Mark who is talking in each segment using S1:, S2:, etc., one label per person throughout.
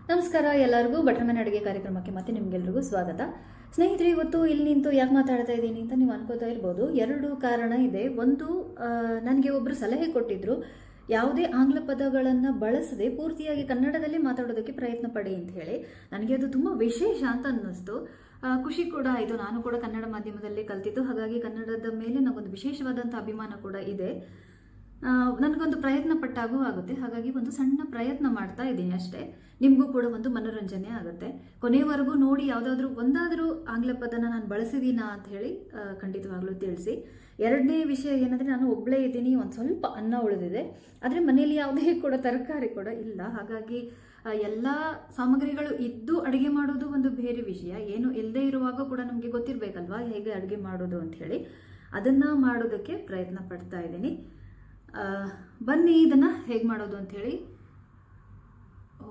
S1: ನಮಸ್ಕಾರ ಎಲ್ಲರಿಗೂ ಬಟರ್ಮನ್ ಅಡುಗೆ ಕಾರ್ಯಕ್ರಮಕ್ಕೆ ಮತ್ತೆ ನಿಮಗೆಲ್ರಿಗೂ ಸ್ವಾಗತ ಸ್ನೇಹಿತರೆ ಇವತ್ತು ಇಲ್ಲಿ ನಿಂತು ಯಾಕೆ ಮಾತಾಡ್ತಾ ಇದ್ದೀನಿ ಅಂತ ನೀವು ಅನ್ಕೋತಾ ಇರ್ಬೋದು ಎರಡು ಕಾರಣ ಇದೆ ಒಂದು ನನಗೆ ಒಬ್ಬರು ಸಲಹೆ ಕೊಟ್ಟಿದ್ರು ಯಾವುದೇ ಆಂಗ್ಲ ಪದಗಳನ್ನು ಬಳಸದೆ ಪೂರ್ತಿಯಾಗಿ ಕನ್ನಡದಲ್ಲಿ ಮಾತಾಡೋದಕ್ಕೆ ಪ್ರಯತ್ನ ಪಡಿ ಅಂತ ಹೇಳಿ ನನಗೆ ಅದು ತುಂಬ ವಿಶೇಷ ಅಂತ ಅನ್ನಿಸ್ತು ಆ, ಖುಷಿ ಕೂಡ ಆಯಿತು ನಾನು ಕೂಡ ಕನ್ನಡ ಮಾಧ್ಯಮದಲ್ಲಿ ಕಲ್ತಿದ್ದು ಹಾಗಾಗಿ ಕನ್ನಡದ ಮೇಲೆ ನನಗೊಂದು ವಿಶೇಷವಾದಂಥ ಅಭಿಮಾನ ಕೂಡ ಇದೆ ಆ, ನನಗೊಂದು ಪ್ರಯತ್ನ ಪಟ್ಟಾಗೂ ಆಗುತ್ತೆ ಹಾಗಾಗಿ ಒಂದು ಸಣ್ಣ ಪ್ರಯತ್ನ ಮಾಡ್ತಾ ಇದ್ದೀನಿ ಅಷ್ಟೇ ನಿಮಗೂ ಕೂಡ ಒಂದು ಮನೋರಂಜನೆ ಆಗುತ್ತೆ ಕೊನೆಯವರೆಗೂ ನೋಡಿ ಯಾವುದಾದ್ರೂ ಒಂದಾದರೂ ಆಂಗ್ಲ ಪದನ ನಾನು ಬಳಸಿದೀನಾ ಅಂತ ಹೇಳಿ ಆ, ಖಂಡಿತವಾಗ್ಲೂ ತಿಳಿಸಿ ಎರಡನೇ ವಿಷಯ ಏನಂದರೆ ನಾನು ಒಬ್ಬಳೇ ಇದ್ದೀನಿ ಒಂದು ಸ್ವಲ್ಪ ಅನ್ನ ಉಳಿದಿದೆ ಆದರೆ ಮನೆಯಲ್ಲಿ ಯಾವುದೇ ಕೂಡ ತರಕಾರಿ ಕೂಡ ಇಲ್ಲ ಹಾಗಾಗಿ ಆ, ಎಲ್ಲ ಸಾಮಗ್ರಿಗಳು ಇದ್ದು ಅಡುಗೆ ಮಾಡೋದು ಒಂದು ಬೇರೆ ವಿಷಯ ಏನು ಇಲ್ಲದೆ ಇರುವಾಗ ಕೂಡ ನಮಗೆ ಗೊತ್ತಿರಬೇಕಲ್ವಾ ಹೇಗೆ ಅಡುಗೆ ಮಾಡೋದು ಅಂತ ಹೇಳಿ ಅದನ್ನು ಮಾಡೋದಕ್ಕೆ ಪ್ರಯತ್ನ ಪಡ್ತಾ ಇದ್ದೀನಿ ಆ, ಬನ್ನಿ ಇದನ್ನು ಹೇಗೆ ಮಾಡೋದು ಅಂಥೇಳಿ ಓ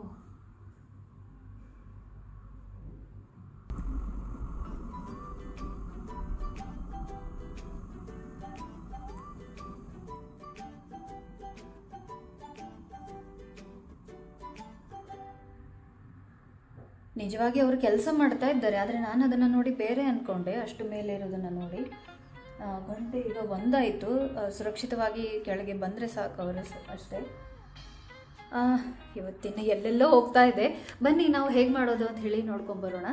S1: ನಿಜವಾಗಿ ಅವರು ಕೆಲಸ ಮಾಡ್ತಾ ಇದ್ದಾರೆ ಆದರೆ ನಾನು ಅದನ್ನು ನೋಡಿ ಬೇರೆ ಅಂದ್ಕೊಂಡೆ ಅಷ್ಟು ಮೇಲೆ ಇರೋದನ್ನು ನೋಡಿ ಆ, ಗಂಟೆ ಈಗ ಒಂದಾಯಿತು ಆ, ಸುರಕ್ಷಿತವಾಗಿ ಕೆಳಗೆ ಬಂದರೆ ಸಾಕು ಅವರು ಅಷ್ಟೇ ಆ, ಇವತ್ತಿನ ಎಲ್ಲೆಲ್ಲೋ ಹೋಗ್ತಾ ಇದೆ ಬನ್ನಿ ನಾವು ಹೇಗೆ ಮಾಡೋದು ಅಂತ ಹೇಳಿ ನೋಡ್ಕೊಂಬರೋಣ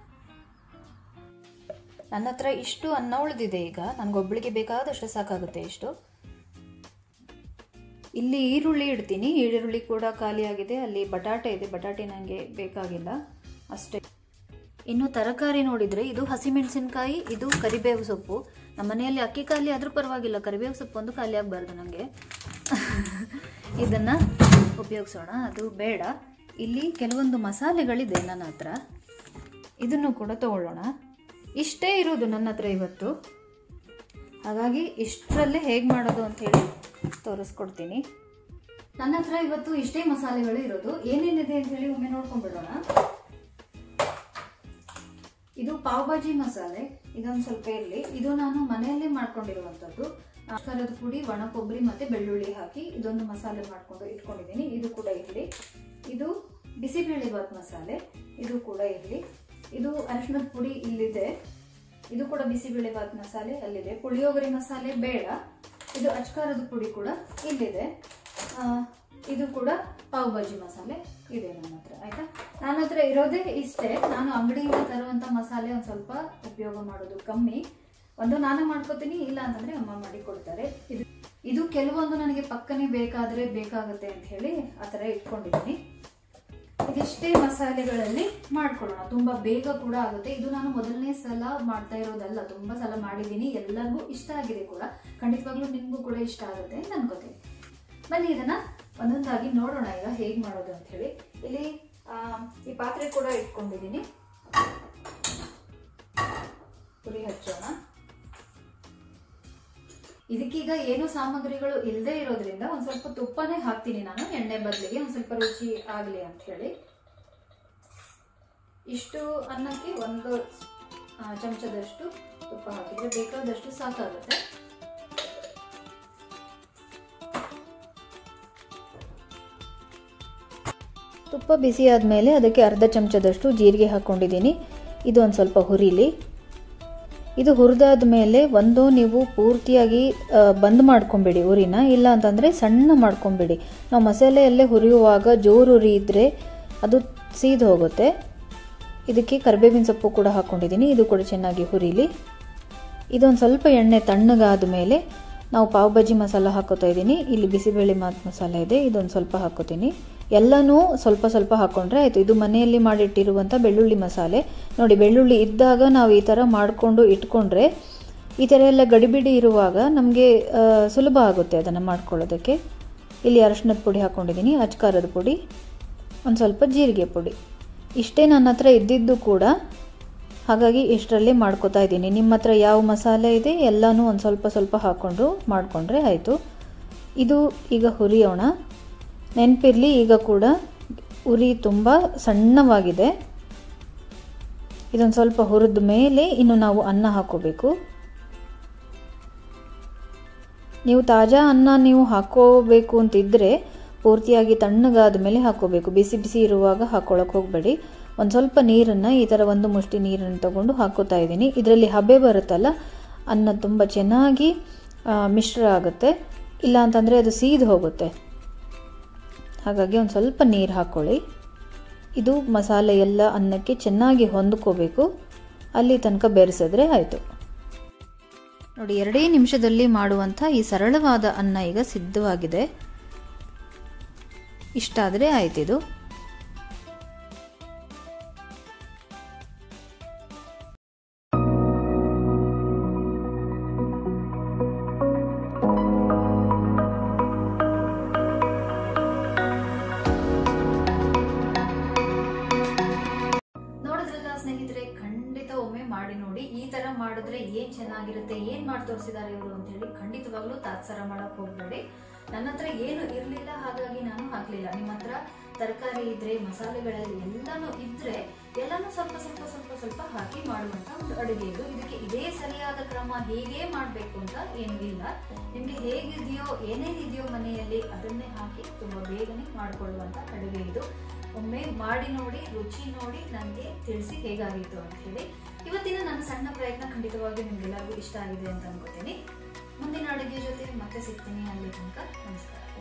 S1: ನನ್ನ ಹತ್ರ ಇಷ್ಟು ಅನ್ನ ಉಳಿದಿದೆ ಈಗ ನನಗೊಬ್ಬಳಿಗೆ ಬೇಕಾದಷ್ಟು ಸಾಕಾಗುತ್ತೆ ಇಷ್ಟು ಇಲ್ಲಿ ಈರುಳ್ಳಿ ಇಡ್ತೀನಿ ಈರುಳ್ಳಿ ಕೂಡ ಖಾಲಿಯಾಗಿದೆ ಅಲ್ಲಿ ಬಟಾಟೆ ಇದೆ ಬಟಾಟೆ ನನಗೆ ಬೇಕಾಗಿಲ್ಲ ಅಷ್ಟೇ ಇನ್ನು ತರಕಾರಿ ನೋಡಿದರೆ ಇದು ಹಸಿಮೆಣಸಿನಕಾಯಿ ಇದು ಕರಿಬೇವು ಸೊಪ್ಪು ನಮ್ಮ ಮನೆಯಲ್ಲಿ ಅಕ್ಕಿ ಖಾಲಿ ಆದರೂ ಪರವಾಗಿಲ್ಲ ಕರಿಬೇವು ಸೊಪ್ಪು ಒಂದು ಖಾಲಿ ಆಗಬಾರ್ದು ನನಗೆ ಇದನ್ನು ಉಪಯೋಗಿಸೋಣ ಅದು ಬೇಡ ಇಲ್ಲಿ ಕೆಲವೊಂದು ಮಸಾಲೆಗಳಿದೆ ನನ್ನ ಹತ್ರ ಇದನ್ನು ಕೂಡ ತಗೊಳ್ಳೋಣ ಇಷ್ಟೇ ಇರೋದು ನನ್ನ ಹತ್ರ ಇವತ್ತು ಹಾಗಾಗಿ ಇಷ್ಟರಲ್ಲೇ ಹೇಗೆ ಮಾಡೋದು ಅಂತ ಹೇಳಿ ತೋರಿಸ್ಕೊಡ್ತೀನಿ ನನ್ನ ಹತ್ರ ಇವತ್ತು ಇಷ್ಟೇ ಮಸಾಲೆಗಳು ಇರೋದು ಏನೇನಿದೆ ಅಂತ ಹೇಳಿ ಒಮ್ಮೆ ನೋಡ್ಕೊಂಡ್ಬಿಡೋಣ ಇದು ಪಾವ್ ಭಾಜಿ ಮಸಾಲೆ ಇದೊಂದು ಸ್ವಲ್ಪ ಇರಲಿ ಇದು ನಾನು ಮನೆಯಲ್ಲೇ ಮಾಡ್ಕೊಂಡಿರುವಂಥದ್ದು ಖಾರದ ಪುಡಿ ಒಣ ಕೊಬ್ಬರಿ ಮತ್ತೆ ಬೆಳ್ಳುಳ್ಳಿ ಹಾಕಿ ಇದೊಂದು ಮಸಾಲೆ ಮಾಡ್ಕೊಂಡು ಇಟ್ಕೊಂಡಿದ್ದೀನಿ ಇದು ಕೂಡ ಇರಲಿ ಇದು ಬಿಸಿಬೇಳೆ ಬಾತ್ ಮಸಾಲೆ ಇದು ಕೂಡ ಇರಲಿ ಇದು ಅರಿಶಿಣದ ಪುಡಿ ಇಲ್ಲಿದೆ ಇದು ಕೂಡ ಬಿಸಿಬೇಳೆ ಬಾತ್ ಮಸಾಲೆ ಅಲ್ಲಿದೆ ಪುಳಿಯೋಗರೆ ಮಸಾಲೆ ಬೇಡ ಇದು ಅಚ್ಕಾರದ ಪುಡಿ ಕೂಡ ಇಲ್ಲಿದೆ ಆ, ಇದು ಕೂಡ ಪಾವ್ ಭಾಜಿ ಮಸಾಲೆ ಇದೆ ನನ್ನ ಹತ್ರ ಆಯ್ತಾ ನನ್ನ ಹತ್ರ ಇರೋದೇ ಇಷ್ಟೇ ನಾನು ಅಂಗಡಿಯಿಂದ ತರುವಂತ ಮಸಾಲೆ ಒಂದು ಸ್ವಲ್ಪ ಉಪಯೋಗ ಮಾಡೋದು ಕಮ್ಮಿ ಒಂದು ನಾನು ಮಾಡ್ಕೋತೀನಿ ಇಲ್ಲ ಅಂತಂದ್ರೆ ಅಮ್ಮ ಮಾಡಿ ಕೊಡ್ತಾರೆ ಇದು ಇದು ಕೆಲವೊಂದು ನನಗೆ ಪಕ್ಕನೆ ಬೇಕಾದ್ರೆ ಬೇಕಾಗುತ್ತೆ ಅಂತ ಹೇಳಿ ಆ ಥರ ಇಟ್ಕೊಂಡಿದ್ದೀನಿ ಇದಿಷ್ಟೇ ಮಸಾಲೆಗಳಲ್ಲಿ ಮಾಡ್ಕೊಳ್ಳೋಣ ತುಂಬಾ ಬೇಗ ಕೂಡ ಆಗುತ್ತೆ ಇದು ನಾನು ಮೊದಲನೇ ಸಲ ಮಾಡ್ತಾ ಇರೋದಲ್ಲ ತುಂಬಾ ಸಲ ಮಾಡಿದ್ದೀನಿ ಎಲ್ಲರಿಗೂ ಇಷ್ಟ ಆಗಿದೆ ಕೂಡ ಖಂಡಿತವಾಗ್ಲೂ ನಿಮಗೂ ಕೂಡ ಇಷ್ಟ ಆಗುತ್ತೆ ಅಂತ ಅನ್ಕೋತೀನಿ ಬನ್ನಿ ಇದನ್ನ ಒಂದೊಂದಾಗಿ ನೋಡೋಣ ಈಗ ಹೇಗೆ ಮಾಡೋದು ಅಂತ ಹೇಳಿ ಇಲ್ಲಿ ಆ, ಈ ಪಾತ್ರೆ ಕೂಡ ಇಟ್ಕೊಂಡಿದ್ದೀನಿ ಪುರಿ ಹಚ್ಚೋಣ ಇದಕ್ಕೀಗ ಏನು ಸಾಮಗ್ರಿಗಳು ಇಲ್ಲದೆ ಇರೋದ್ರಿಂದ ಒಂದ್ ಸ್ವಲ್ಪ ತುಪ್ಪನೇ ಹಾಕ್ತೀನಿ ನಾನು ಎಣ್ಣೆ ಬದಲಿಗೆ ಒಂದ್ ಸ್ವಲ್ಪ ರುಚಿ ಆಗ್ಲಿ ಅಂತ ಹೇಳಿ ಇಷ್ಟು ಅನ್ನಕ್ಕೆ ಒಂದು ಆ, ಚಮಚದಷ್ಟು ತುಪ್ಪ ಹಾಕಿದ್ರೆ ಬೇಕಾದಷ್ಟು ಸಾಕಾಗುತ್ತೆ ತುಪ್ಪ ಬಿಸಿ ಆದಮೇಲೆ ಅದಕ್ಕೆ ಅರ್ಧ ಚಮಚದಷ್ಟು ಜೀರಿಗೆ ಹಾಕ್ಕೊಂಡಿದ್ದೀನಿ ಇದು ಒಂದು ಸ್ವಲ್ಪ ಹುರಿಲಿ ಇದು ಹುರಿದಾದ ಮೇಲೆ ಒಂದು ನೀವು ಪೂರ್ತಿಯಾಗಿ ಆ, ಬಂದ್ ಮಾಡ್ಕೊಂಬಿಡಿ ಉರಿನ ಇಲ್ಲ ಅಂತಂದರೆ ಸಣ್ಣ ಮಾಡ್ಕೊಂಬಿಡಿ ನಾವು ಮಸಾಲೆಯಲ್ಲೇ ಹುರಿಯುವಾಗ ಜೋರು ಉರಿ ಇದ್ದರೆ ಅದು ಸೀದು ಹೋಗುತ್ತೆ ಇದಕ್ಕೆ ಕರಿಬೇವಿನ ಸೊಪ್ಪು ಕೂಡ ಹಾಕ್ಕೊಂಡಿದ್ದೀನಿ ಇದು ಕೂಡ ಚೆನ್ನಾಗಿ ಹುರಿಲಿ ಇದೊಂದು ಸ್ವಲ್ಪ ಎಣ್ಣೆ ತಣ್ಣಗಾದ ಮೇಲೆ ನಾವು ಪಾವ್ ಭಾಜಿ ಮಸಾಲ ಹಾಕೋತಾ ಇದ್ದೀನಿ ಇಲ್ಲಿ ಬಿಸಿಬೇಳೆ ಮಾತ್ ಮಸಾಲ ಇದೆ ಇದೊಂದು ಸ್ವಲ್ಪ ಹಾಕೋತೀನಿ ಎಲ್ಲನೂ ಸ್ವಲ್ಪ ಸ್ವಲ್ಪ ಹಾಕ್ಕೊಂಡ್ರೆ ಆಯಿತು ಇದು ಮನೆಯಲ್ಲಿ ಮಾಡಿಟ್ಟಿರುವಂಥ ಬೆಳ್ಳುಳ್ಳಿ ಮಸಾಲೆ ನೋಡಿ ಬೆಳ್ಳುಳ್ಳಿ ಇದ್ದಾಗ ನಾವು ಈ ಥರ ಮಾಡಿಕೊಂಡು ಇಟ್ಕೊಂಡ್ರೆ ಈ ಥರ ಎಲ್ಲ ಗಡಿಬಿಡಿ ಇರುವಾಗ ನಮಗೆ ಸುಲಭ ಆಗುತ್ತೆ ಅದನ್ನು ಮಾಡ್ಕೊಳ್ಳೋದಕ್ಕೆ ಇಲ್ಲಿ ಅರಶಿನದ ಪುಡಿ ಹಾಕ್ಕೊಂಡಿದ್ದೀನಿ ಅಚ್ಕಾರದ ಪುಡಿ ಒಂದು ಸ್ವಲ್ಪ ಜೀರಿಗೆ ಪುಡಿ ಇಷ್ಟೇ ನನ್ನ ಹತ್ರ ಇದ್ದಿದ್ದು ಕೂಡ ಹಾಗಾಗಿ ಇಷ್ಟರಲ್ಲೇ ಮಾಡ್ಕೋತಾ ಇದ್ದೀನಿ ನಿಮ್ಮ ಹತ್ರ ಯಾವ ಮಸಾಲೆ ಇದೆ ಎಲ್ಲನೂ ಒಂದು ಸ್ವಲ್ಪ ಸ್ವಲ್ಪ ಹಾಕ್ಕೊಂಡು ಮಾಡಿಕೊಂಡ್ರೆ ಆಯಿತು ಇದು ಈಗ ಹುರಿಯೋಣ ನೆನಪಿರಲಿ ಈಗ ಕೂಡ ಉರಿ ತುಂಬ ಸಣ್ಣವಾಗಿದೆ ಇದೊಂದು ಸ್ವಲ್ಪ ಹುರಿದ ಮೇಲೆ ಇನ್ನು ನಾವು ಅನ್ನ ಹಾಕೋಬೇಕು ನೀವು ತಾಜಾ ಅನ್ನ ನೀವು ಹಾಕೋಬೇಕು ಅಂತಿದ್ರೆ ಪೂರ್ತಿಯಾಗಿ ತಣ್ಣಗಾದ ಮೇಲೆ ಹಾಕೋಬೇಕು ಬಿಸಿ ಬಿಸಿ ಇರುವಾಗ ಹಾಕೊಳ್ಳೋಕೆ ಹೋಗಬೇಡಿ ಒಂದು ಸ್ವಲ್ಪ ನೀರನ್ನು ಈ ಥರ ಒಂದು ಮುಷ್ಟಿ ನೀರನ್ನು ತಗೊಂಡು ಹಾಕೋತಾ ಇದ್ದೀನಿ ಇದರಲ್ಲಿ ಹಬೆ ಬರುತ್ತಲ್ಲ ಅನ್ನ ತುಂಬ ಚೆನ್ನಾಗಿ ಮಿಶ್ರ ಆಗುತ್ತೆ ಇಲ್ಲ ಅಂತಂದರೆ ಅದು ಸೀದು ಹೋಗುತ್ತೆ ಹಾಗಾಗಿ ಒಂದು ಸ್ವಲ್ಪ ನೀರು ಹಾಕ್ಕೊಳ್ಳಿ ಇದು ಮಸಾಲೆ ಎಲ್ಲ ಅನ್ನಕ್ಕೆ ಚೆನ್ನಾಗಿ ಹೊಂದ್ಕೋಬೇಕು ಅಲ್ಲಿ ತನಕ ಬೆರೆಸಿದ್ರೆ ಆಯಿತು ನೋಡಿ ಎರಡೇ ನಿಮಿಷದಲ್ಲಿ ಮಾಡುವಂಥ ಈ ಸರಳವಾದ ಅನ್ನ ಈಗ ಸಿದ್ಧವಾಗಿದೆ ಇಷ್ಟ ಆದರೆ ಆಯ್ತಿದು ನೋಡಿದ್ರಲ್ಲ ಸ್ನೇಹಿತರೆ ಖಂಡಿತ ಒಮ್ಮೆ ಮಾಡಿ ನೋಡಿ ಈ ತರ ಮಾಡಿದ್ರೆ ಏನ್ ಚೆನ್ನಾಗಿರುತ್ತೆ ಏನ್ ಮಾಡಿ ತೋರಿಸಿದ್ದಾರೆ ಇವರು ಅಂತ ಹೇಳಿ ಖಂಡಿತವಾಗ್ಲೂ ತಾತ್ಸಾರ ಮಾಡಕ್ ಹೋಗ್ಬೇಡಿ ನನ್ನ ಹತ್ರ ಏನು ಇರ್ಲಿಲ್ಲ ಹಾಗಾಗಿ ನಾನು ಹಾಕ್ಲಿಲ್ಲ ನಿಮ್ಮ ಹತ್ರ ತರಕಾರಿ ಇದ್ರೆ ಮಸಾಲೆಗಳಲ್ಲಿ ಎಲ್ಲಾನು ಇದ್ರೆ ಎಲ್ಲಾನು ಸ್ವಲ್ಪ ಸ್ವಲ್ಪ ಸ್ವಲ್ಪ ಸ್ವಲ್ಪ ಹಾಕಿ ಮಾಡುವಂತ ಒಂದು ಅಡುಗೆ ಇದು ಇದಕ್ಕೆ ಇದೇ ಸರಿಯಾದ ಕ್ರಮ ಹೇಗೆ ಮಾಡಬೇಕು ಅಂತ ಏನೂ ಇಲ್ಲ ನಿಮ್ಗೆ ಹೇಗಿದೆಯೋ ಏನೇನಿದೆಯೋ ಮನೆಯಲ್ಲಿ ಅದನ್ನೇ ಹಾಕಿ ತುಂಬಾ ಬೇಗನೆ ಮಾಡಿಕೊಳ್ಳುವಂತ ಅಡುಗೆ ಇದು ಒಮ್ಮೆ ಮಾಡಿ ನೋಡಿ ರುಚಿ ನೋಡಿ ನನಗೆ ತಿಳಿಸಿ ಹೇಗಾಗಿತ್ತು ಅಂತ ಹೇಳಿ ಇವತ್ತಿನ ನನ್ನ ಸಣ್ಣ ಪ್ರಯತ್ನ ಖಂಡಿತವಾಗಿ ನಿಮ್ಗೆಲ್ಲರಿಗೂ ಇಷ್ಟ ಆಗಿದೆ ಅಂತ ಅನ್ಕೋತೀನಿ ಮುಂದಿನ ಅಡುಗೆ ಜೊತೆ ಮತ್ತೆ ಸಿಗ್ತೀನಿ ಅಲ್ಲಿ ತನಕ ನಮಸ್ಕಾರ